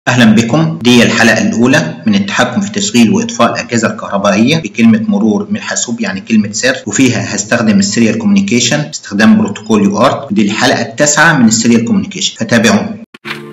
أهلا بكم دي الحلقة الأولى من التحكم في تشغيل وإطفاء الأجهزة الكهربائية بكلمة مرور من الحاسوب يعني كلمة سر وفيها هستخدم السيريال كوميونيكيشن باستخدام بروتوكول يو ارت ودي الحلقة التاسعة من السيريال كوميونيكيشن فتابعوني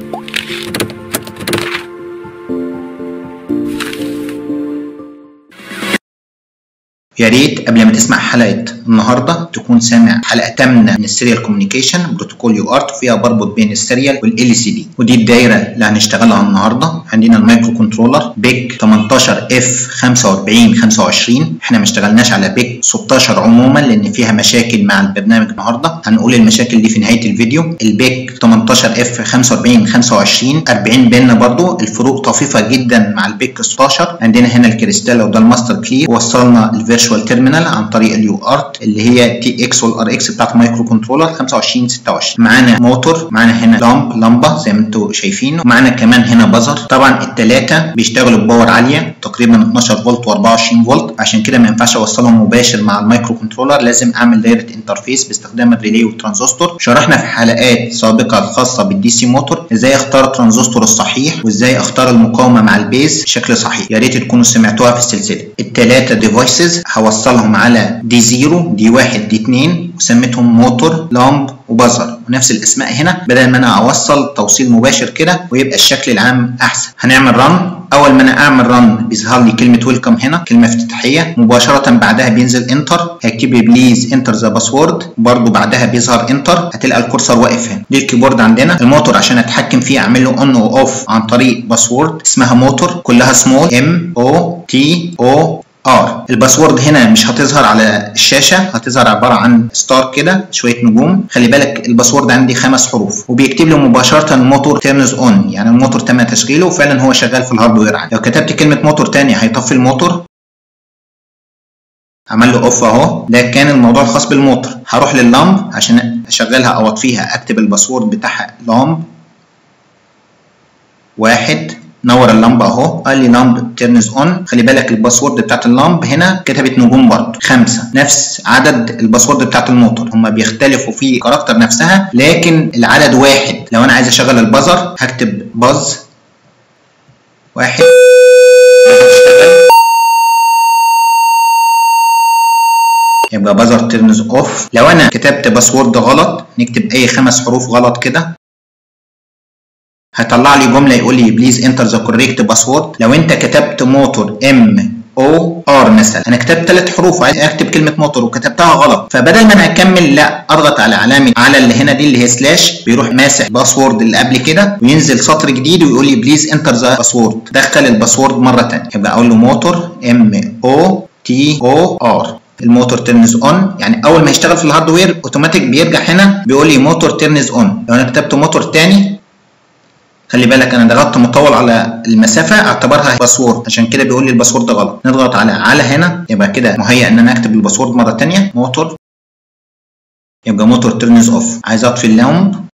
يا ريت قبل ما تسمع حلقه النهارده تكون سامع حلقه ثامنه من السيريال كوميونيكيشن بروتوكول يو ارت وفيها بربط بين السيريال والال سي دي ودي الدايره اللي هنشتغلها النهارده عندنا المايكرو كنترولر بيج 18 اف 45 25 احنا ما اشتغلناش على بيج 16 عموما لان فيها مشاكل مع البرنامج النهارده هنقول المشاكل دي في نهايه الفيديو البيج 18 اف 45 25 40 بينا برضو الفروق طفيفه جدا مع البيج 16 عندنا هنا الكريستال وده الماستر كلير وصلنا الفيرشوال فيرتشوال تيرمينال عن طريق اليو ارت اللي هي تي اكس والار اكس بتاعت المايكرو كنترولر 25 26 معانا موتور معانا هنا لامب لمبه زي ما انتم شايفين ومعانا كمان هنا بزر طبعا الثلاثه بيشتغلوا بباور عاليه تقريبا 12 فولت و24 فولت عشان كده ما ينفعش اوصلهم مباشر مع المايكرو كنترولر لازم اعمل دايره انترفيس باستخدام الريلي والترانزستور شرحنا في حلقات سابقه الخاصه بالدي سي موتور ازاي اختار الترانزستور الصحيح وازاي اختار المقاومه مع البيز بشكل صحيح يا ريت تكونوا سمعتوها في السلسله الثلاثه ديفايسز هوصلهم على دي 0 دي 1 دي 2 وسميتهم موتور لامب وبزر ونفس الاسماء هنا بدل ما انا اوصل توصيل مباشر كده ويبقى الشكل العام احسن هنعمل رن اول ما انا اعمل رن بيظهر لي كلمه ويلكم هنا كلمه افتتاحيه مباشره بعدها بينزل انتر هكتب لي بليز انتر ذا باسورد برده بعدها بيظهر انتر هتلقى الكورسر واقف هنا دي الكيبورد عندنا الموتور عشان اتحكم فيه اعمل له اون واوف عن طريق باسورد اسمها موتور كلها سمول ام او تي او ار الباسورد هنا مش هتظهر على الشاشه هتظهر عباره عن ستار كده شويه نجوم خلي بالك الباسورد عندي خمس حروف وبيكتب لي مباشره موتور تيرنز اون يعني الموتور تم تشغيله وفعلا هو شغال في الهاردوير عندي لو كتبت كلمه موتور تاني هيطفي الموتور عمل له اوف اهو ده كان الموضوع الخاص بالموتور هروح لللامب عشان اشغلها او اطفيها اكتب الباسورد بتاعها لامب واحد نور اللمبه اهو قال لي لامب تيرنز اون خلي بالك الباسورد بتاعت اللامب هنا كتبت نجوم برضه خمسه نفس عدد الباسورد بتاعت الموتور هما بيختلفوا في الكاركتر نفسها لكن العدد واحد لو انا عايز اشغل البزر هكتب باز واحد يبقى بازر تيرنز اوف لو انا كتبت باسورد غلط نكتب اي خمس حروف غلط كده هيطلع لي جمله يقول لي بليز انتر ذا كوريكت باسورد لو انت كتبت موتور ام او ار مثلا انا كتبت ثلاث حروف وعايز اكتب كلمه موتور وكتبتها غلط فبدل ما انا اكمل لا اضغط على علامه على اللي هنا دي اللي هي سلاش بيروح ماسح باسورد اللي قبل كده وينزل سطر جديد ويقول لي بليز انتر ذا باسورد دخل الباسورد مره ثانيه يبقى اقول له موتور ام او تي او ار الموتور تيرنز اون يعني اول ما يشتغل في الهاردوير اوتوماتيك بيرجع هنا بيقول لي موتور تيرنز اون لو انا كتبت موتور تاني خلي بالك انا ضغطت مطول على المسافه اعتبرها باسورد عشان كده بيقول لي الباسورد غلط نضغط على على هنا يبقى كده مهيأ ان انا اكتب الباسورد مره ثانيه موتور يبقى موتور تيرنز اوف عايز اطفي اللامب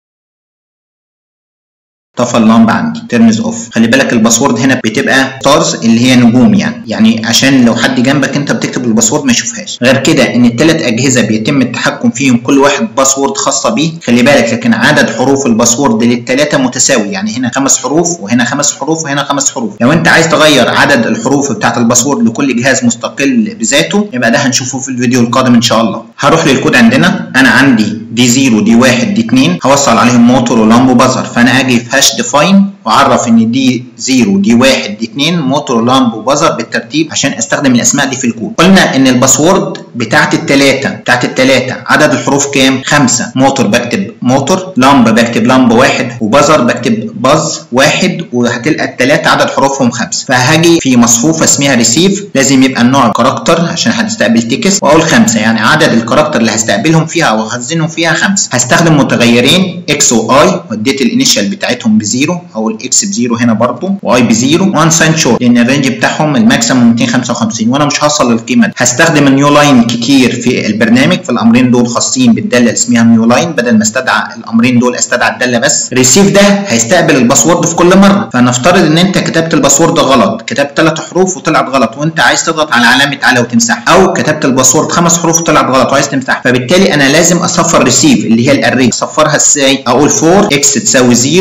طفى اللمبه عندي تيرنز اوف خلي بالك الباسورد هنا بتبقى ستارز اللي هي نجوم يعني يعني عشان لو حد جنبك انت بتكتب الباسورد ما يشوفهاش غير كده ان الثلاث اجهزه بيتم التحكم فيهم كل واحد باسورد خاصه بيه خلي بالك لكن عدد حروف الباسورد للثلاثه متساوي يعني هنا خمس حروف وهنا خمس حروف وهنا خمس حروف لو انت عايز تغير عدد الحروف بتاعه الباسورد لكل جهاز مستقل بذاته يبقى ده هنشوفه في الفيديو القادم ان شاء الله هروح للكود عندنا انا عندي دي 0 دي 1 دي 2 هوصل عليهم موتور ولامب وبزر فانا اجي في هاش ديفاين واعرف ان دي 0 دي 1 دي 2 موتور لامب وبزر بالترتيب عشان استخدم الاسماء دي في الكود قلنا ان الباسورد بتاعت الثلاثه بتاعت الثلاثه عدد الحروف كام خمسه موتور بكتب موتور لامب بكتب لامب واحد وبزر بكتب باز واحد وهتلقى الثلاثه عدد حروفهم خمسه فهاجي في مصفوفه اسمها ريسيف لازم يبقى النوع كاركتر عشان هتستقبل تكست واقول خمسه يعني عدد الكاركتر اللي هستقبلهم فيها او هخزنهم فيها خمسه هستخدم متغيرين اكس واي وديت الانيشال بتاعتهم بزيرو او الاكس بزيرو هنا برضو واي بزيرو وان ساين شورت لان الرينج بتاعهم الماكسيموم 255 وانا مش هوصل للقيمه دي هستخدم النيو لاين كتير في البرنامج في الامرين دول خاصين بالداله اللي اسمها نيو لاين بدل ما استدعى الامرين دول استدعى الداله بس ريسيف ده هيستقبل الباسورد في كل مره فنفترض ان انت كتبت الباسورد غلط كتبت ثلاث حروف وطلعت غلط وانت عايز تضغط على علامه على وتمسحها او كتبت الباسورد خمس حروف وطلعت غلط وعايز تمسحها فبالتالي انا لازم اصفر ريسيف اللي هي الاري اصفرها ازاي اقول 4 اكس تساوي 0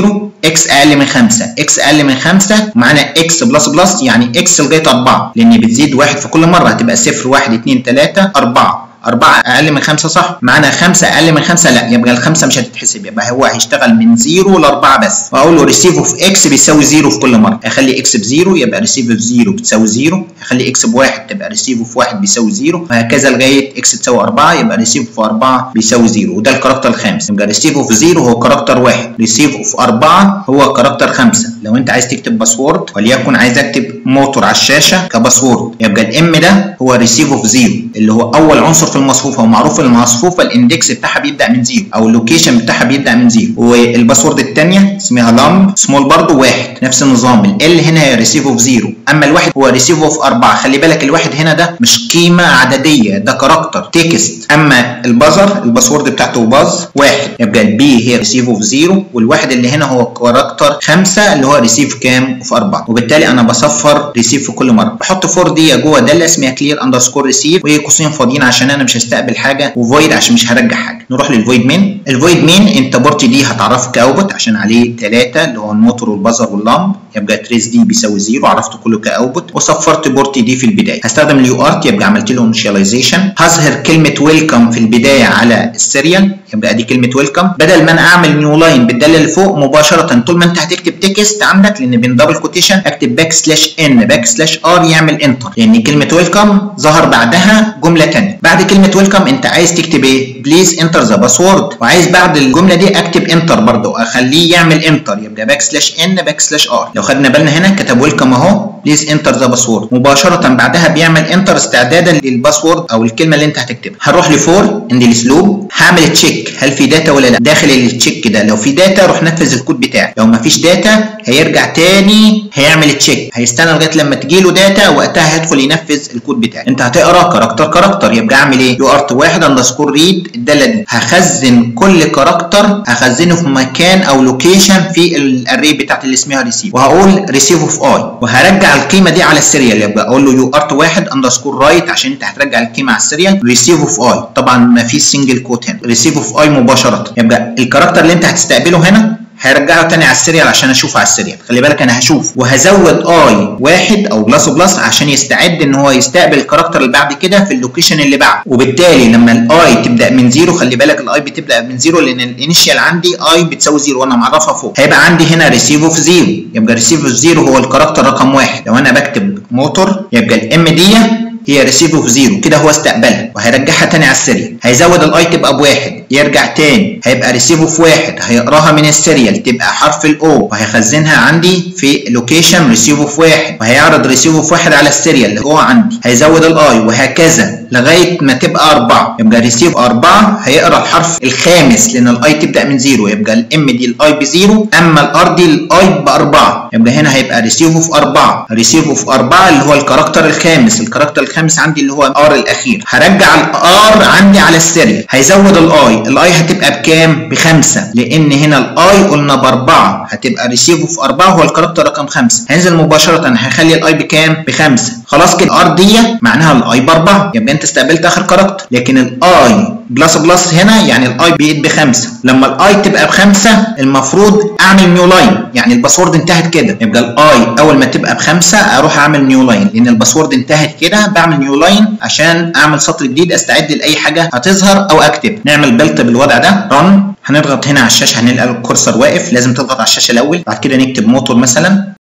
اكس اقل من 5 اكس اقل من 5 معانا اكس بلس بلس يعني اكس لغايه 4 لان بتزيد واحد في كل مره هتبقى 0 1 2 3 4 4 اقل من 5 صح معانا 5 اقل من 5 لا يبقى الخمسه مش هتتحسب يبقى هو هيشتغل من 0 ل 4 بس واقول له ريسيف اوف اكس بيساوي 0 في كل مره اخلي اكس بزيرو يبقى ريسيف اوف 0 بتساوي 0 اخلي اكس بواحد تبقى ريسيف اوف 1 بيساوي 0 وهكذا لغايه اكس تساوي 4 يبقى ريسيف اوف 4 بيساوي 0 وده الكاركتر الخامس يبقى ريسيف اوف 0 هو كاركتر 1 ريسيف اوف 4 هو كاركتر 5 لو انت عايز تكتب باسورد وليكن عايز اكتب موتور على الشاشه كباسورد يبقى الام ده هو ريسيف اوف 0 اللي هو اول عنصر في المصفوفه ومعروف المصفوفه الاندكس بتاعها بيبدا من 0 او اللوكيشن بتاعها بيبدا من 0 والباسورد الثانيه اسمها لامب سمول برضه واحد نفس النظام ال هنا هي ريسيف اوف 0 اما الواحد هو ريسيف اوف 4 خلي بالك الواحد هنا ده مش قيمه عدديه ده كاركتر تكست اما البازر الباسورد بتاعته باز واحد يبقى البي هي ريسيف اوف 0 والواحد اللي هنا هو كاركتر 5 اللي هو ريسيف كام اوف 4 وبالتالي انا بصفر ريسيف في كل مره بحط فور دي جوه داله اسمها كلير اندرسكور ريسيف وهي قوسين فاضيين عشان انا مش هستقبل حاجه وفويد عشان مش هرجع حاجه نروح للفويد مين الفويد مين انت بورت دي هتعرفه كاوتبوت عشان عليه 3 اللي هو الموتور والبازر واللامب يبقى تريس دي بيساوي 0 عرفته كله كاوتبوت وصفرت بورت دي في البدايه هستخدم اليو ارت يبقى عملت له انيشاليزيشن هظهر كلمه ويلكم في البدايه على السيريال يبقى دي كلمه ويلكم بدل ما انا اعمل نيو لاين بالداله اللي فوق مباشره طول ما انت هتكتب تكست عندك لان بين دبل كوتيشن اكتب باك سلاش ان باك سلاش ار يعمل انتر لان كلمه ويلكم ظهر بعدها جمله ثانيه بعد كلمه ويلكم انت عايز تكتب ايه بليز انتر ذا باسورد وعايز بعد الجمله دي اكتب انتر برضه اخليه يعمل انتر يبقى باك سلاش ان باك سلاش ار لو خدنا بالنا هنا كتب ويلكم اهو بليز انتر ذا باسورد مباشره بعدها بيعمل انتر استعدادا للباسورد او الكلمه اللي انت هتكتبها هنروح لفور اند الاسلوب هعمل تشيك هل في داتا ولا لا داخل التشيك ده لو في داتا روح نفذ الكود بتاعي لو ما فيش داتا هيرجع تاني هيعمل تشيك هيستنى لغايه لما تجي له داتا وقتها هيدخل ينفذ الكود بتاعي انت هتقرا كاركتر كاركتر يبقى اعمل ايه يو ارت واحد اندرسكور ريد الداله دي هخزن كل كاركتر هخزنه في مكان او لوكيشن في الاري بتاعت اللي اسمها ريسيف وهقول ريسيف اوف اي وهرجع القيمه دي على السيريال يبقى اقول له يو ارت واحد اندرسكور رايت عشان انت هترجع القيمه على السيريال ريسيف اوف اي طبعا ما فيش سنجل كوت هنا ريسيف اوف اي مباشره يبقى الكاركتر اللي انت هتستقبله هنا هرجعه تاني على السيريال عشان اشوفه على السيريال خلي بالك انا هشوف وهزود اي واحد او بلس بلس عشان يستعد ان هو يستقبل الكاركتر اللي بعد كده في اللوكيشن اللي بعده وبالتالي لما الاي تبدا من زيرو خلي بالك الاي بتبدا من زيرو لان الانيشال عندي اي بتساوي زيرو وانا معرفها فوق هيبقى عندي هنا ريسيف اوف زيرو يبقى ريسيف اوف زيرو هو الكاركتر رقم واحد لو انا بكتب موتور يبقى الام دي هي ريسيف اوف زيرو كده هو استقبلها وهيرجعها تاني على السيريال هيزود الاي تبقى بواحد يرجع تاني هيبقى ريسيف اوف واحد هيقراها من السيريال تبقى حرف الاو وهيخزنها عندي في لوكيشن ريسيف اوف واحد وهيعرض ريسيف اوف واحد على السيريال اللي هو عندي هيزود الاي وهكذا لغايه ما تبقى أربعة يبقى ريسيف أربعة هيقرا الحرف الخامس لأن الأي تبدأ من زيرو يبقى الإم دي الأي بزيرو أما الآر دي الأي بأربعة يبقى هنا هيبقى ريسيف اوف أربعة ريسيف اوف أربعة اللي هو الكاركتر الخامس الكاركتر الخامس عندي اللي هو الآر الأخير هرجع الآر عندي على السيريال هيزود الأي الأي هتبقى بكام؟ بخمسة لأن هنا الأي قلنا بأربعة هتبقى ريسيف اوف أربعة هو الكاركتر رقم خمسة هينزل مباشرة هيخلي الأي بكام؟ بخمسة خلاص كده الآر دي معناها الأي بأربعة يبقى أنت استقبلت اخر كاركتر لكن الاي بلس بلس هنا يعني الاي بقت بخمسه لما الاي تبقى بخمسه المفروض اعمل نيو لاين يعني الباسورد انتهت كده يبقى الاي اول ما تبقى بخمسه اروح اعمل نيو لاين لان الباسورد انتهت كده بعمل نيو لاين عشان اعمل سطر جديد استعد لاي حاجه هتظهر او اكتب نعمل بيلت بالوضع ده رن هنضغط هنا على الشاشه هنلقى الكورسر واقف لازم تضغط على الشاشه الاول بعد كده نكتب موتور مثلا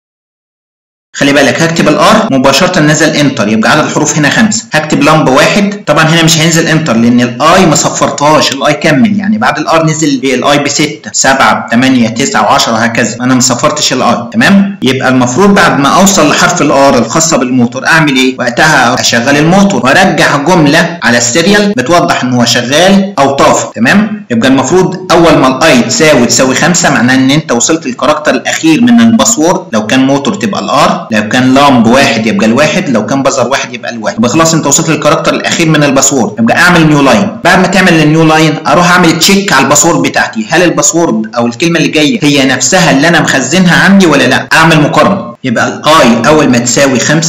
خلي بالك هكتب الار مباشره نزل انتر يبقى عدد الحروف هنا خمسه هكتب لمبه واحد طبعا هنا مش هينزل انتر لان الاي ما صفرتهاش الاي كمل يعني بعد الار نزل الاي ب 6 7 8 9 و10 وهكذا انا ما صفرتش الاي تمام يبقى المفروض بعد ما اوصل لحرف الار الخاصه بالموتور اعمل ايه وقتها اشغل الموتور وارجع جمله على السيريال بتوضح ان هو شغال او طافي تمام يبقى المفروض اول ما الاي تساوي تساوي 5 معناه ان انت وصلت للكاركتر الاخير من الباسورد لو كان موتور تبقى الار لو كان لامب واحد يبقى الواحد لو كان بزر واحد يبقى الواحد يبقى خلاص انت وصلت للكاركتر الاخير من الباسورد يبقى اعمل نيو لاين بعد ما تعمل النيو لاين اروح اعمل تشيك على الباسورد بتاعتي هل الباسورد او الكلمه اللي جايه هي نفسها اللي انا مخزنها عندي ولا لا اعمل مقارنه يبقى الاي اول ما تساوي 5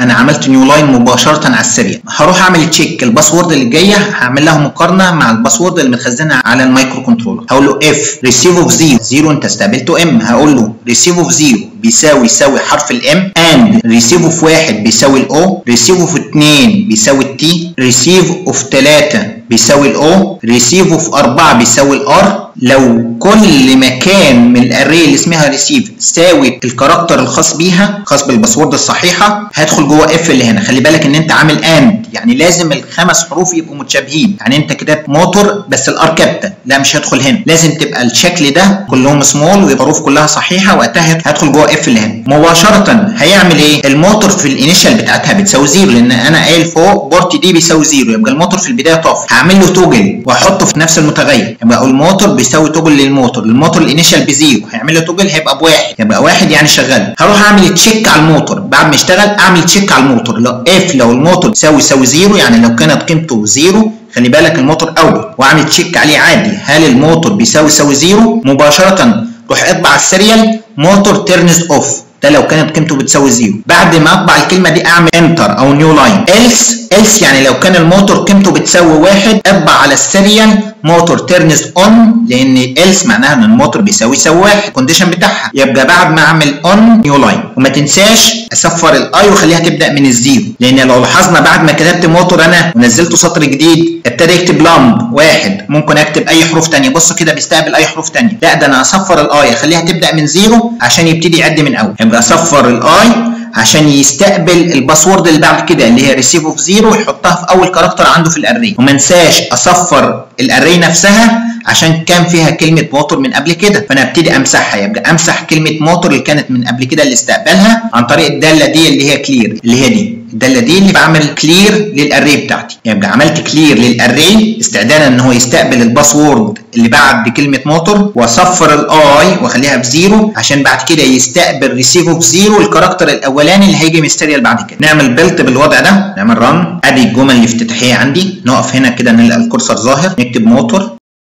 انا عملت نيو لاين مباشره على السريع هروح اعمل تشيك الباسورد اللي جايه هعمل لها مقارنه مع الباسورد اللي متخزنه على المايكرو كنترولر هقول له اف ريسيف اوف 0 0 انت استقبلته ام هقول له ريسيف اوف 0 بيساوي يساوي حرف الام اند ريسيف اوف 1 بيساوي الاو ريسيف اوف 2 بيساوي التي ريسيف اوف 3 بيساوي الاو ريسيف اوف 4 بيساوي الار لو كل مكان من الاري اللي اسمها ريسيف ساوي الكاركتر الخاص بيها خاص بالباسورد الصحيحه هدخل جوه اف اللي هنا خلي بالك ان انت عامل اند يعني لازم الخمس حروف يبقوا متشابهين يعني انت كده موتور بس الار كابيتال لا مش هدخل هنا لازم تبقى الشكل ده كلهم سمول والحروف كلها صحيحه وقتها هدخل جوه اف اللي هنا مباشره هيعمل ايه الموتور في الانيشال بتاعتها بتساوي زيرو لان انا قايل فوق بورت دي بيساوي زيرو يبقى الموتور في البدايه طافي هعمل له توجل واحطه في نفس المتغير يبقى اقول الموتور بيساوي توجل للموتور الموتور الانيشال بزيرو هيعمل له توجل هيبقى بواحد يبقى واحد يعني شغال هروح اعمل تشيك على الموتور بعد ما يشتغل اعمل تشيك على الموتور لو اف لو الموتور يساوي يساوي زيرو يعني لو كانت قيمته زيرو خلي بالك الموتور اوت واعمل تشيك عليه عادي هل الموتور بيساوي يساوي زيرو مباشره روح اطبع على السيريال موتور تيرنز اوف ده لو كانت قيمته بتساوي زيرو بعد ما اطبع الكلمه دي اعمل انتر او نيو لاين else else يعني لو كان الموتور قيمته بتساوي واحد اطبع على السيريال موتور تيرنز اون لان else معناها ان الموتور بيساوي يساوي واحد الكونديشن بتاعها يبقى بعد ما اعمل اون نيو لاين وما تنساش اصفر الاي وخليها تبدا من الزيرو لان لو لاحظنا بعد ما كتبت موتور انا ونزلته سطر جديد ابتدى يكتب لامب واحد ممكن اكتب اي حروف ثانيه بص كده بيستقبل اي حروف ثانيه لا ده انا اصفر الاي اخليها تبدا من زيرو عشان يبتدي يعد من اول يبقى اصفر الاي عشان يستقبل الباسورد اللي بعد كده اللي هي ريسيف اوف زيرو ويحطها في اول كاركتر عنده في الاري وما انساش اصفر الاري نفسها عشان كان فيها كلمه موتور من قبل كده فانا ابتدي امسحها يبقى امسح كلمه موتور اللي كانت من قبل كده اللي استقبلها عن طريق الداله دي اللي هي كلير اللي هي دي الداله دي اللي بعمل كلير للاري بتاعتي يبقى عملت كلير للاري استعدادا ان هو يستقبل الباسورد اللي بعد كلمه موتور واصفر الاي واخليها بزيرو عشان بعد كده يستقبل ريسيف اوف زيرو الكاركتر الاولاني اللي هيجي مستريال بعد كده نعمل بيلت بالوضع ده نعمل رن ادي الجمل الافتتاحيه عندي نقف هنا كده نلاقي الكورسر ظاهر نكتب موتور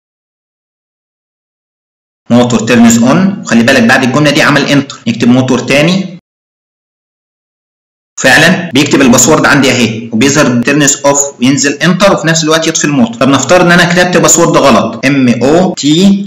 موتور تيرنز اون خلي بالك بعد الجمله دي عمل انتر نكتب موتور تاني فعلا بيكتب الباسورد عندي اهي وبيظهر تيرنس اوف وينزل انتر وفي نفس الوقت يطفي الموتور طب نفترض ان انا كتبت باسورد غلط ام او تي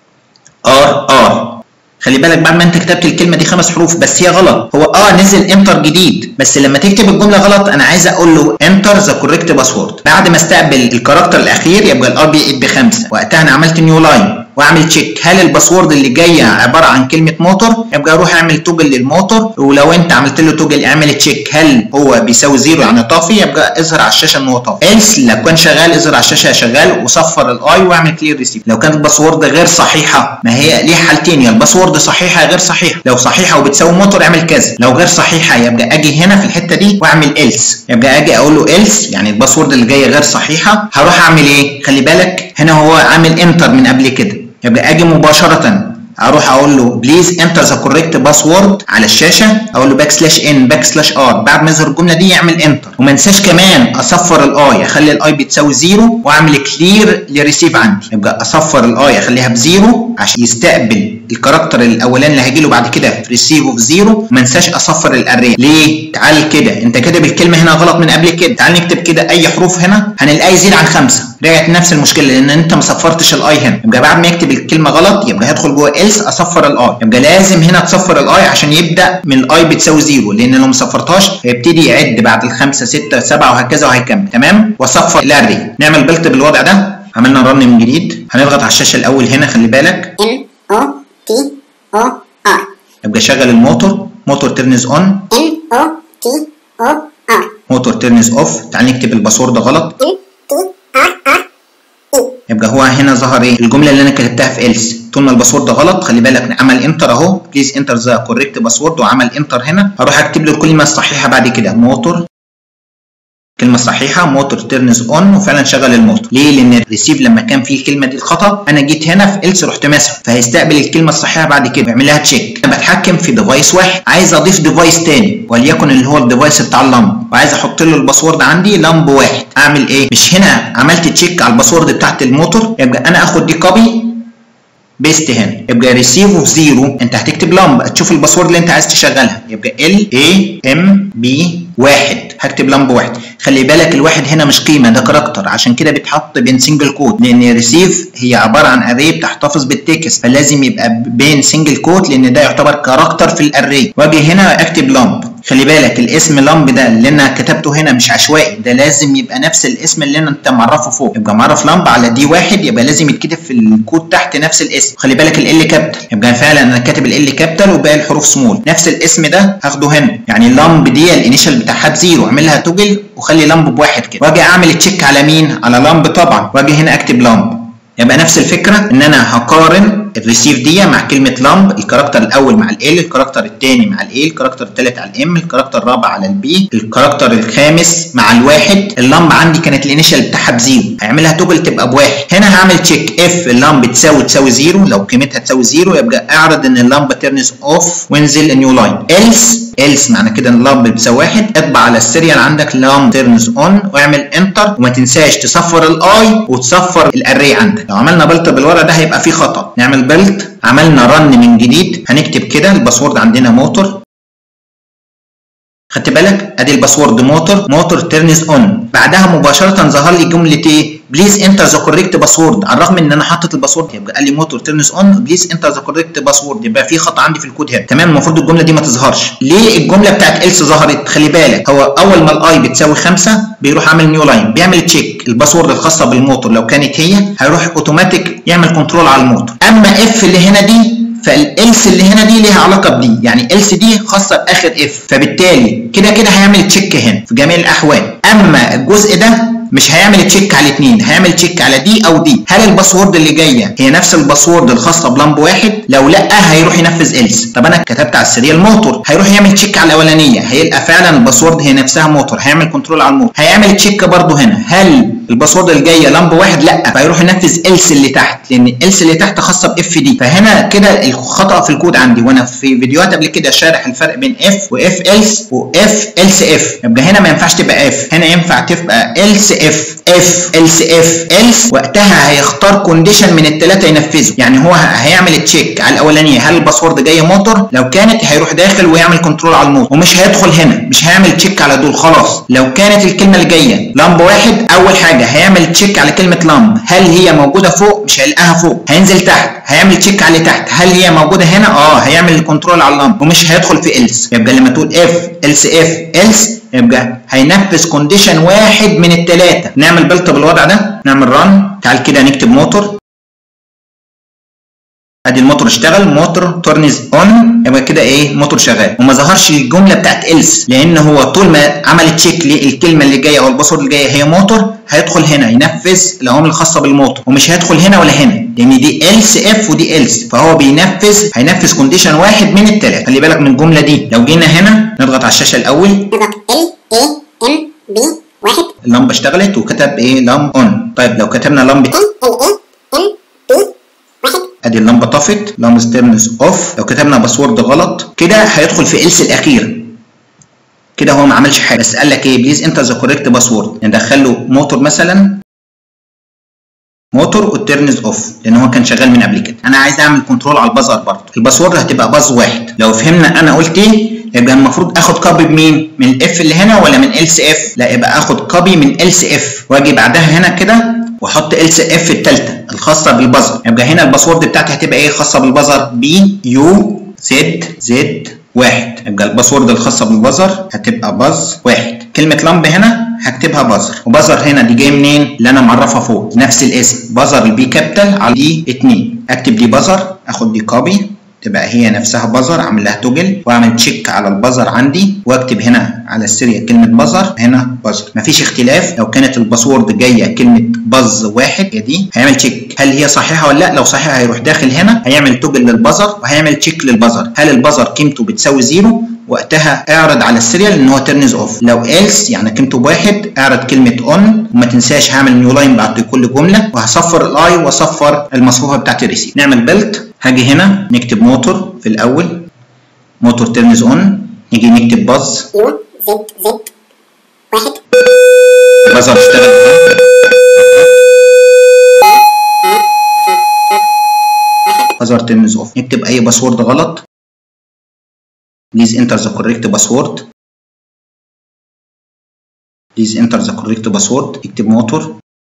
ار ار خلي بالك بعد ما انت كتبت الكلمه دي خمس حروف بس هي غلط هو اه نزل انتر جديد بس لما تكتب الجمله غلط انا عايز اقول له انتر ذا كوريكت باسورد بعد ما استقبل الكاركتر الاخير يبقى الار بي بخمسه وقتها انا عملت نيو لاين واعمل تشيك هل الباسورد اللي جايه عباره عن كلمه موتور يبقى اروح اعمل توجل للموتور ولو انت عملت له توجل اعمل تشيك هل هو بيساوي زيرو يعني طافي يبقى اظهر على الشاشه ان هو طافي ايلس لو كان شغال اظهر على الشاشه شغال وصفر الاي واعمل كلير ريسيف لو كانت الباسورد غير صحيحه ما هي ليه حالتين يا الباسورد صحيحه يا غير صحيحه لو صحيحه وبتساوي موتور اعمل كذا لو غير صحيحه يبقى اجي هنا في الحته دي واعمل ايلس يبقى اجي اقول له ايلس يعني الباسورد اللي جايه غير صحيحه هروح اعمل ايه خلي بالك هنا هو عامل انتر من قبل كده يبقى اجي مباشره اروح اقول له بليز انتر ذا كوريكت باسورد على الشاشه اقول له باك سلاش ان باك سلاش ار بعد ما يظهر الجمله دي يعمل انتر وما انساش كمان اصفر الاي اخلي الاي بتساوي زيرو واعمل كلير لريسيف عندي يبقى اصفر الاي اخليها بزيرو عشان يستقبل الكاركتر الاولاني اللي هيجي له بعد كده في ريسيف اوف زيرو ما انساش اصفر الاري ليه تعال كده انت كاتب الكلمه هنا غلط من قبل كده تعال نكتب كده اي حروف هنا هنلاقيه يزيد عن خمسه رجعت نفس المشكله لان انت ما صفرتش الاي هنا يبقى بعد ما يكتب الكلمه غلط يبقى هيدخل جوه ايلس اصفر الاي يبقى لازم هنا تصفر الاي عشان يبدا من الاي بتساوي زيرو لان لو ما صفرتهاش هيبتدي يعد بعد الخمسه سته سبعه وهكذا وهيكمل تمام واصفر الاري نعمل بلت بالوضع ده عملنا رن من جديد هنضغط على الشاشه الاول هنا خلي بالك M O T O R يبقى شغل الموتور موتور تيرنز اون M O T O R موتور تيرنز اوف تعال نكتب الباسورد غلط M T R R E يبقى هو هنا ظهر ايه الجمله اللي انا كتبتها في إلس طول ما الباسورد غلط خلي بالك عمل انتر اهو بليز انتر ذا كوريكت باسورد وعمل انتر هنا هروح اكتب له الكلمه الصحيحه بعد كده موتور الكلمه الصحيحه موتور تيرنز اون وفعلا شغل الموتور ليه لان الريسيف لما كان فيه الكلمه دي الخطا انا جيت هنا في إلس رحت ماسحه فهيستقبل الكلمه الصحيحه بعد كده يعمل لها تشيك انا بتحكم في ديفايس واحد عايز اضيف ديفايس تاني وليكن اللي هو الديفايس بتاع اللمب وعايز احط له الباسورد عندي لمب واحد اعمل ايه مش هنا عملت تشيك على الباسورد بتاعت الموتور يبقى انا اخد دي كوبي بيست هنا يبقى ريسيف اوف زيرو انت هتكتب لمب تشوف الباسورد اللي انت عايز تشغلها يبقى ال اي ام بي واحد هكتب لمب واحد خلي بالك الواحد هنا مش قيمه ده كاركتر عشان كده بيتحط بين سنجل كود لان ريسيف هي عباره عن اري بتحتفظ بالتكست فلازم يبقى بين سنجل كود لان ده يعتبر كاركتر في الاري واجي هنا اكتب لمب خلي بالك الاسم لمب ده اللي انا كتبته هنا مش عشوائي ده لازم يبقى نفس الاسم اللي انت معرفه فوق يبقى معرف لمب على دي واحد يبقى لازم يتكتب في الكود تحت نفس الاسم خلي بالك ال كابيتال يبقى فعلا انا كاتب ال كابيتال وباقي الحروف سمول نفس الاسم ده هاخده هنا يعني لمب دي الانيشال بتاعها بزيرو اعملها توجل وخلي لمب بواحد كده واجي اعمل تشيك على مين على لمب طبعا واجي هنا اكتب لمب يبقى نفس الفكره ان انا هقارن الريسيف دي مع كلمه لامب الكاركتر الاول مع ال الكاركتر الثاني مع ال الكاركتر الثالث على الام الكاركتر الرابع على البي الكاركتر الخامس مع الواحد اللامب عندي كانت الانيشال بتاعها بزيرو هعملها توجل تبقى بواحد هنا هعمل تشيك اف اللامب تساوي تساوي زيرو لو قيمتها تساوي زيرو يبقى اعرض ان اللامب تيرنز اوف وانزل نيو لاين ايلس ايلس معنى كده ان اللامب بتساوي واحد اطبع على السيريال عندك لامب تيرنز اون واعمل انتر وما تنساش تصفر الاي وتصفر الاري عندك لو عملنا بلت بالورقه ده هيبقى فيه خطا نعمل بلت عملنا رن من جديد هنكتب كده الباسورد عندنا موتور خدت بالك ادي الباسورد موتور موتور تيرنز اون بعدها مباشره ظهر لي جمله ايه بليز انتر ذا كوريكت باسورد على الرغم ان انا حاطط الباسورد يبقى قال لي موتور تيرنز اون بليز انتر ذا كوريكت باسورد يبقى في خطا عندي في الكود هنا تمام المفروض الجمله دي ما تظهرش ليه الجمله بتاعت إلس ظهرت خلي بالك هو اول ما الاي بتساوي 5 بيروح عامل نيو لاين بيعمل تشيك الباسورد الخاصه بالموتور لو كانت هي هيروح اوتوماتيك يعمل كنترول على الموتور اما اف اللي هنا دي فالالس اللي هنا دي ليها علاقه بدي يعني الس دي خاصه باخر اف فبالتالي كده كده هيعمل تشيك هنا في جميع الاحوال اما الجزء ده مش هيعمل تشيك على الاثنين هيعمل تشيك على دي او دي هل الباسورد اللي جايه هي نفس الباسورد الخاصه بلمب واحد لو لا هيروح ينفذ الس طب انا كتبت على السريال موتور هيروح يعمل تشيك على الاولانيه هيلقى فعلا الباسورد هي نفسها موتور هيعمل كنترول على الموتور هيعمل تشيك برده هنا هل الباسورد اللي جايه لمب واحد لا فهيروح ينفذ الس اللي تحت لان الس اللي تحت خاصه باف دي فهنا كده الخطا في الكود عندي وانا في فيديوهات قبل كده شارح الفرق بين اف واف الس واف الس اف يبقى هنا ما ينفعش تبقى اف هنا ينفع تبقى الس اف اف الس اف الس وقتها هيختار كونديشن من الثلاثه ينفذه يعني هو هيعمل تشيك على الاولانيه هل الباسورد جايه موتور لو كانت هيروح داخل ويعمل كنترول على الموتور ومش هيدخل هنا مش هيعمل تشيك على دول خلاص لو كانت الكلمه اللي جايه لمب واحد اول حاجه هيعمل تشيك على كلمه لمب هل هي موجوده فوق مش هيلاقيها فوق هينزل تحت هيعمل تشيك على تحت هل هي موجوده هنا اه هيعمل كنترول على اللمب ومش هيدخل في الس يبقى لما تقول اف الس اف الس يبقى هينفذ كونديشن واحد من الثلاثه نعمل بلت بالوضع ده نعمل ران تعال كده نكتب موتور ادي الموتور اشتغل موتور تورنز اون يبقى كده ايه موتور شغال وما ظهرش الجمله بتاعت الس لان هو طول ما عمل تشيك للكلمه اللي جايه او الباسورد اللي جايه هي موتور هيدخل هنا ينفذ الاوامر الخاصه بالموتور ومش هيدخل هنا ولا هنا لان دي الس اف ودي الس فهو بينفذ هينفذ كونديشن واحد من الثلاثه خلي بالك من الجمله دي لو جينا هنا نضغط على الشاشه الاول نضغط ال اي ام بي واحد اللمبه اشتغلت وكتب ايه لامب اون طيب لو كتبنا لمبه ال ال اي ام بي واحد ادي اللمبه طفت لامب ستيرنز اوف لو كتبنا باسورد غلط كده هيدخل في الس الاخير كده هو ما عملش حاجه بس قال لك ايه بليز انتر ذا كوريكت باسورد ندخل له موتور مثلا موتور والترنز اوف لان هو كان شغال من قبل كده انا عايز اعمل كنترول على البازر برضه الباسورد هتبقى باز واحد لو فهمنا انا قلت ايه يبقى المفروض اخد كوبي بمين من الاف اللي هنا ولا من ال سي اف لا يبقى اخد كوبي من ال سي اف واجي بعدها هنا كده واحط ال سي اف الثالثه الخاصه بالبازر يبقى هنا الباسورد بتاعتي هتبقى ايه خاصه بالبازر بي يو زد زد واحد يبقى الباسورد الخاصه بالبازر هتبقى باز واحد كلمه لمب هنا هكتبها بازر وبازر هنا دي جايه منين اللي انا معرفها فوق نفس الاسم بازر البي كابيتال على دي 2 اكتب دي بازر اخد دي كوبي تبقى هي نفسها بازر اعمل لها توجل واعمل تشيك على البازر عندي واكتب هنا على السيريال كلمه بازر هنا بازر مفيش اختلاف لو كانت الباسورد جايه كلمه باز واحد هي دي هيعمل تشيك هل هي صحيحه ولا لا لو صحيحه هيروح داخل هنا هيعمل توجل للبازر وهيعمل تشيك للبازر هل البازر قيمته بتساوي زيرو وقتها اعرض على السيريال ان هو ترنز اوف لو ايلس يعني قيمته بواحد اعرض كلمه اون وما تنساش هعمل نيو لاين بعد كل جمله وهصفر الاي واصفر المصفوفه بتاعت الريسيف نعمل بيلت هاجي هنا نكتب موتور في الاول موتور ترنز اون نيجي نكتب باز يو زد زد واحد بازر اشتغل اهو تيرنز اوف نكتب اي باسورد غلط بليز انتر ذا كوريكت باسورد بليز انتر ذا كوريكت باسورد اكتب موتور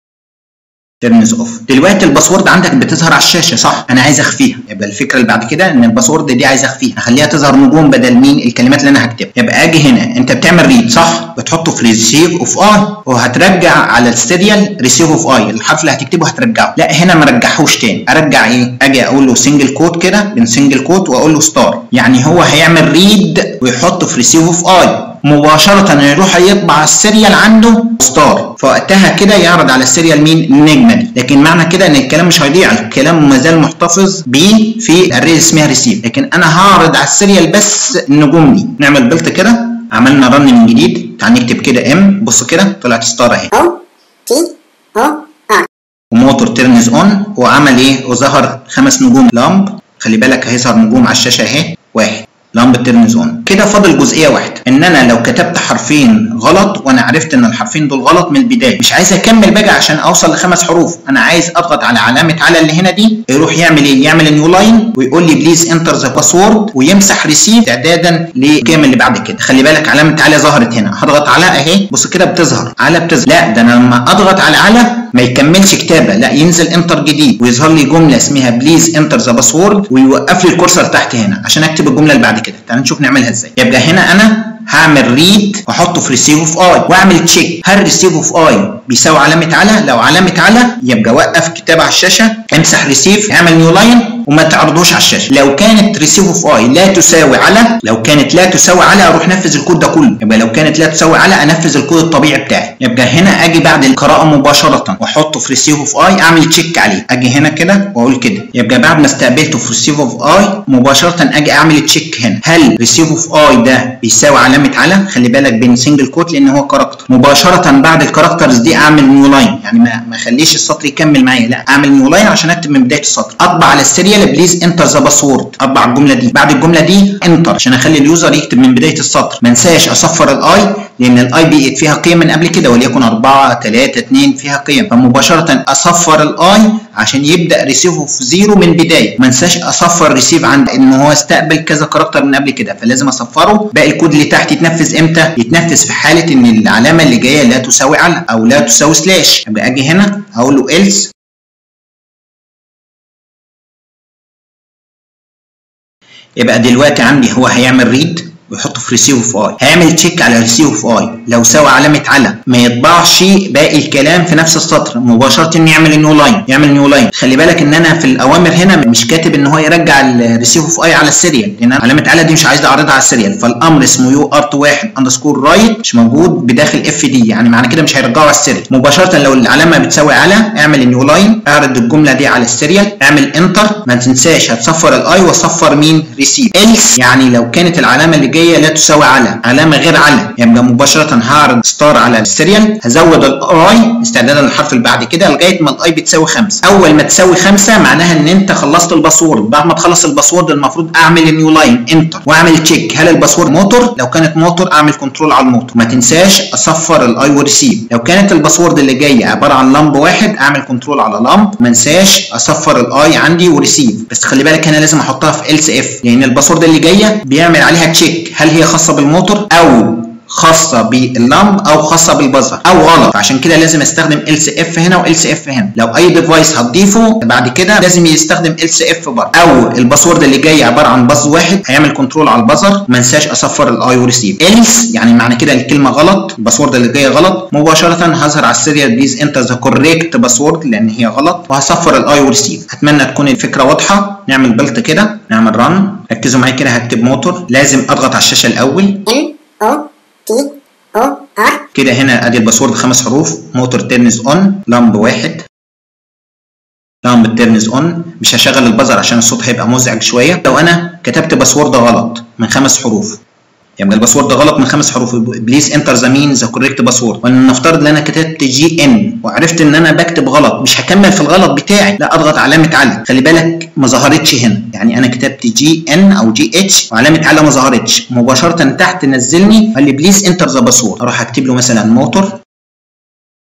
تيرنز اوف دلوقتي الباسورد عندك بتظهر على الشاشه صح انا عايز اخفيها يبقى الفكره اللي بعد كده ان الباسورد دي عايز اخفيها اخليها تظهر نجوم بدل مين الكلمات اللي انا هكتبها يبقى اجي هنا انت بتعمل ريد صح بتحطه في ريسيف اوف اي وهترجع على السيريال ريسيف اوف اي الحرف اللي هتكتبه هترجعه لا هنا ما رجعهوش تاني ارجع ايه اجي اقول له سنجل كوت كده بين سنجل كوت واقول له ستار يعني هو هيعمل ريد ويحطه في ريسيف اوف اي مباشرة يروح يطبع السيريال عنده ستار فوقتها كده يعرض على السيريال مين النجمة دي لكن معنى كده ان الكلام مش هيضيع الكلام ما زال محتفظ بيه في الري اسمها ريسيف لكن انا هعرض على السيريال بس النجوم دي نعمل بلت كده عملنا رن من جديد تعال نكتب كده ام بص كده طلعت ستار اهي او تي او ار وموتور تيرنز اون وعمل ايه وظهر خمس نجوم لامب خلي بالك هيظهر نجوم على الشاشه اهي واحد لامب تيرنز اون كده فاضل جزئيه واحده ان انا لو كتبت حرفين غلط وانا عرفت ان الحرفين دول غلط من البدايه مش عايز اكمل بقى عشان اوصل لخمس حروف انا عايز اضغط على علامه على اللي هنا دي يروح يعمل ايه يعمل نيو لاين ويقول لي بليز انتر ذا باسورد ويمسح ريسيف اعدادا للقيم اللي بعد كده خلي بالك علامه على ظهرت هنا هضغط على اهي بص كده بتظهر على بتظهر لا ده انا لما اضغط على على ما يكملش كتابه لا ينزل انتر جديد ويظهر لي جمله اسمها بليز انتر ذا باسورد ويوقف لي الكورسر تحت هنا عشان اكتب الجمله اللي بعد كده تعال نشوف نعملها ازاي يبقى هنا انا هعمل ريد واحطه في ريسيف اوف اي واعمل تشيك هل ريسيف اوف اي بيساوي علامه على لو علامه على يبقى وقف كتابه على الشاشه امسح ريسيف اعمل نيو لاين وما تعرضوش على الشاشه لو كانت ريسيف اوف اي لا تساوي على لو كانت لا تساوي على اروح نفذ الكود ده كله يبقى لو كانت لا تساوي على انفذ الكود الطبيعي بتاعي يبقى هنا اجي بعد القراءه مباشره واحطه في ريسيف اوف اي اعمل تشيك عليه اجي هنا كده واقول كده يبقى بعد ما استقبلته في ريسيف اوف اي مباشره اجي اعمل تشيك هنا هل ريسيف اوف اي ده بيساوي علامه على خلي بالك بين سنجل كوت لان هو كاركتر مباشره بعد الكاركترز دي اعمل نيو لاين يعني ما ما اخليش السطر يكمل معايا لا اعمل نيو لاين عشان اكتب من بدايه السطر اطبع على السيريال بليز انتر ذا باسورد اطبع الجمله دي بعد الجمله دي انتر عشان اخلي اليوزر يكتب من بدايه السطر ما انساش اصفر الاي لان الاي بي فيها قيم من قبل كده وليكن 4 3 2 فيها قيم فمباشره اصفر الاي عشان يبدا ريسيف اوف زيرو من بدايه ما انساش اصفر ريسيف عند ان هو استقبل كذا كاركتر من قبل كده فلازم اصفره باقي الكود اللي تحت يتنفذ امتى يتنفذ في حاله ان العلامه اللي جايه لا تساوي على او لا تساوي سلاش يبقى اجي هنا اقول له else يبقى دلوقتي عندي هو هيعمل ريد ويحطه في ريسيف اوف اي هيعمل تشيك على ريسيف اوف اي لو سوى علامه على ما يطبعش باقي الكلام في نفس السطر مباشره يعمل نيو لاين يعمل نيو لاين خلي بالك ان انا في الاوامر هنا مش كاتب ان هو يرجع الريسيف اوف اي على السيريال لان علامه على دي مش عايز اعرضها على السيريال فالامر اسمه يو ارت 1 اندرسكور رايت مش موجود بداخل اف دي يعني معنى كده مش هيرجعه على السيريال مباشره لو العلامه بتساوي على اعمل نيو لاين اعرض الجمله دي على السيريال اعمل انتر ما تنساش هتصفر الاي وصفر مين ريسيف else يعني لو كانت العلامه اللي جايه لا تساوي على علامه غير على يبقى مباشره هعرض ستار على السيريال هزود الاي استعدادا للحرف اللي بعد كده لغايه ما الاي بتساوي 5 اول ما تساوي 5 معناها ان انت خلصت الباسورد بعد ما تخلص الباسورد المفروض اعمل نيو لاين انتر واعمل تشيك هل الباسورد موتور لو كانت موتور اعمل كنترول على الموتور ما تنساش اصفر الاي وريسيف لو كانت الباسورد اللي جايه عباره عن لمب واحد اعمل كنترول على لمب ما انساش اصفر الاي عندي وريسيف بس خلي بالك هنا لازم احطها في ال اف لان الباسورد اللي جايه بيعمل عليها تشيك هل هي خاصه بالموتور او خاصة باللمب او خاصة بالبزر او غلط عشان كده لازم استخدم ال سي اف هنا وال سي اف هنا لو اي ديفايس هتضيفه بعد كده لازم يستخدم ال سي اف برضه او الباسورد اللي جاي عبارة عن باز واحد هيعمل كنترول على البزر ما انساش اصفر الاي وريسيف ايلس يعني معنى كده الكلمة غلط الباسورد اللي جاي غلط مباشرة هظهر على السيريال بليز انتر ذا كوريكت باسورد لان هي غلط وهصفر الاي وريسيف اتمنى تكون الفكرة واضحة نعمل بلت كده نعمل رن ركزوا معايا كده هكتب موتور لازم اضغط على الشاشة الاول M O T O R كده هنا ادي الباسورد خمس حروف موتور تيرنز اون لمب واحد لمب تيرنز اون مش هشغل البزر عشان الصوت هيبقى مزعج شويه لو انا كتبت باسورد غلط من خمس حروف يبقى الباسورد غلط من خمس حروف بليز انتر ذا مين ذا كوريكت باسورد ولنفترض ان انا كتبت جي ان وعرفت ان انا بكتب غلط مش هكمل في الغلط بتاعي لا اضغط علامه على خلي بالك ما ظهرتش هنا يعني انا كتبت جي ان او جي اتش وعلامه على ما ظهرتش مباشره تحت نزلني قال لي بليز انتر ذا باسورد اروح اكتب له مثلا موتور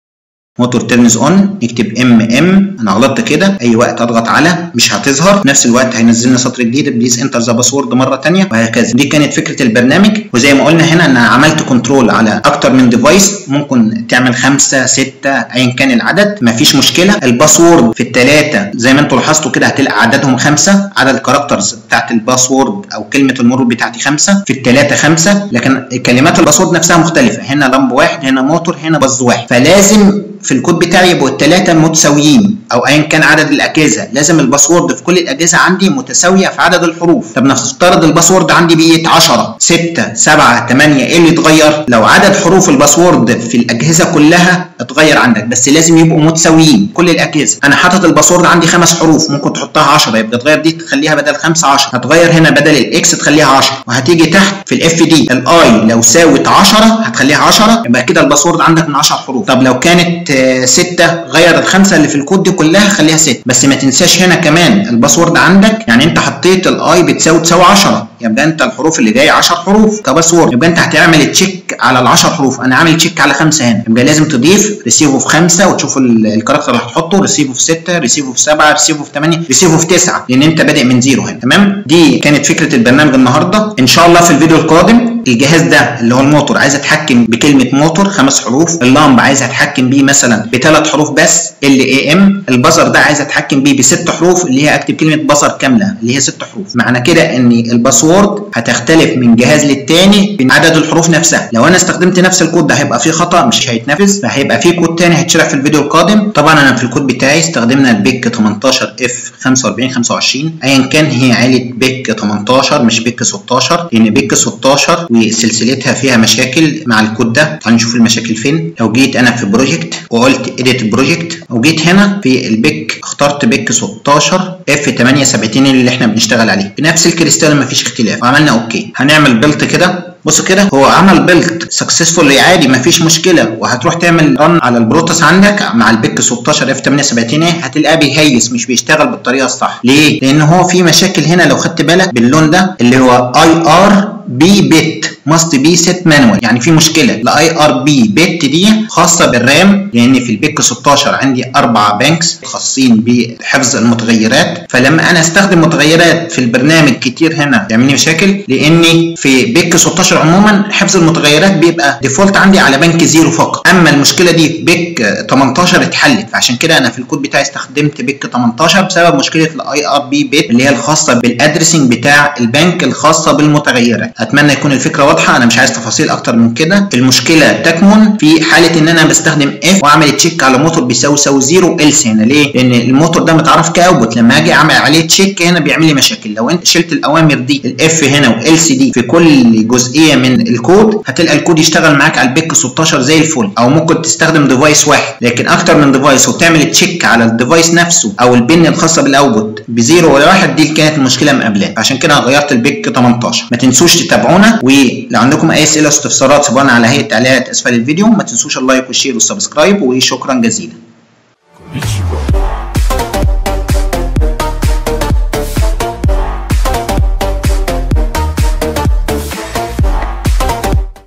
موتور تيرنز اون نكتب ام ام انا غلطت كده اي وقت اضغط على مش هتظهر في نفس الوقت هينزل لنا سطر جديد بليز انتر ذا باسورد مره ثانيه وهكذا دي كانت فكره البرنامج وزي ما قلنا هنا انا عملت كنترول على اكتر من ديفايس ممكن تعمل خمسه سته ايا كان العدد مفيش مشكله الباسورد في الثلاثه زي ما انتم لاحظتوا كده هتلاقي عددهم خمسه عدد الكاركترز بتاعت الباسورد او كلمه المرور بتاعتي خمسه في الثلاثه خمسه لكن كلمات الباسورد نفسها مختلفه هنا لمب واحد هنا موتور هنا باز واحد فلازم في الكود بتاعي يبقوا الثلاثه متساويين او ايا كان عدد الاجهزه لازم الباسورد في كل الاجهزه عندي متساويه في عدد الحروف طب نفترض الباسورد عندي بقيت 10 6 7 8 ايه اللي اتغير لو عدد حروف الباسورد في الاجهزه كلها اتغير عندك بس لازم يبقوا متساويين كل الاجهزه انا حاطط الباسورد عندي خمس حروف ممكن تحطها 10 يبقى تغير دي تخليها بدل 5 10 هتغير هنا بدل الاكس تخليها 10 وهتيجي تحت في الاف دي الاي لو ساوت 10 هتخليها 10 يبقى كده الباسورد عندك من 10 حروف طب لو كانت 6 غير الخمسه اللي في الكود دي كلها خليها 6 بس ما تنساش هنا كمان الباسورد عندك يعني انت حطيت الاي بتساوي تساوي 10 يبقى انت الحروف اللي جايه 10 حروف كباسورد يبقى انت هتعمل تشيك على ال 10 حروف انا عامل تشيك على خمسه هنا يبقى لازم تضيف ريسيفو في خمسه وتشوف الكاركتر اللي هتحطه ريسيفو في 6 ريسيفو في 7 ريسيفو في 8 ريسيفو في 9 لان انت بادئ من زيرو هنا تمام دي كانت فكره البرنامج النهارده ان شاء الله في الفيديو القادم الجهاز ده اللي هو الموتور عايز اتحكم بكلمه موتور خمس حروف اللامب عايز اتحكم بيه مثلا بثلاث حروف بس ال اي ام البزر ده عايز اتحكم بيه بست حروف اللي هي اكتب كلمه بزر كامله اللي هي ست حروف معنى كده ان الباسورد هتختلف من جهاز للتاني بعدد الحروف نفسها لو انا استخدمت نفس الكود ده هيبقى فيه خطا مش هيتنفذ فهيبقى فيه كود تاني هيتشرح في الفيديو القادم طبعا انا في الكود بتاعي استخدمنا البيك 18 اف 45 25 ايا كان هي عيله بيك 18 مش بيك 16 لان بيك 16 وسلسلتها فيها مشاكل مع الكود ده تعالوا نشوف المشاكل فين لو جيت انا في بروجكت وقلت اديت بروجكت وجيت هنا في البيك اخترت بيك 16 اف 78 اللي احنا بنشتغل عليه بنفس الكريستال مفيش اختلاف وعملنا اوكي هنعمل بيلت كده بصوا كده هو عمل بيلد سكسسفول عادي مفيش مشكله وهتروح تعمل رن على البروتوس عندك مع البيك 16 اف 78 هتلاقيه بيهيس مش بيشتغل بالطريقه الصح ليه؟ لان هو في مشاكل هنا لو خدت بالك باللون ده اللي هو اي ار بي بت ماست بي سيت مانوال يعني في مشكله الاي ار بي بت دي خاصه بالرام لان في البيك 16 عندي اربع بانكس خاصين بحفظ المتغيرات فلما انا استخدم متغيرات في البرنامج كتير هنا يعمل لي مشاكل لاني في بيك 16 عموما حفظ المتغيرات بيبقى ديفولت عندي على بنك زيرو فقط اما المشكله دي في بيك 18 اتحلت فعشان كده انا في الكود بتاعي استخدمت بيك 18 بسبب مشكله الاي ار بي بت اللي هي الخاصه بالادرسنج بتاع البنك الخاصه بالمتغيرات اتمنى يكون الفكره واضحه انا مش عايز تفاصيل اكتر من كده المشكله تكمن في حاله ان انا بستخدم اف واعمل تشيك على موتور بيساوي يساوي زيرو الس هنا ليه لان الموتور ده متعرف كاوتبوت لما اجي اعمل عليه تشيك هنا بيعمل لي مشاكل لو انت شلت الاوامر دي الاف هنا والس دي في كل جزئيه من الكود هتلقى الكود يشتغل معاك على البيك 16 زي الفل او ممكن تستخدم ديفايس واحد لكن اكتر من ديفايس وبتعمل تشيك على الديفايس نفسه او البن الخاصه بالاوتبوت بزيرو ولا واحد دي كانت المشكله مقابلاه عشان كده غيرت البيك 18 ما تنسوش تتابعونا ولو عندكم اي اسئله واستفسارات سيبونا على هيئه تعليقات اسفل الفيديو ما تنسوش اللايك والشير والسبسكرايب وشكرا جزيلا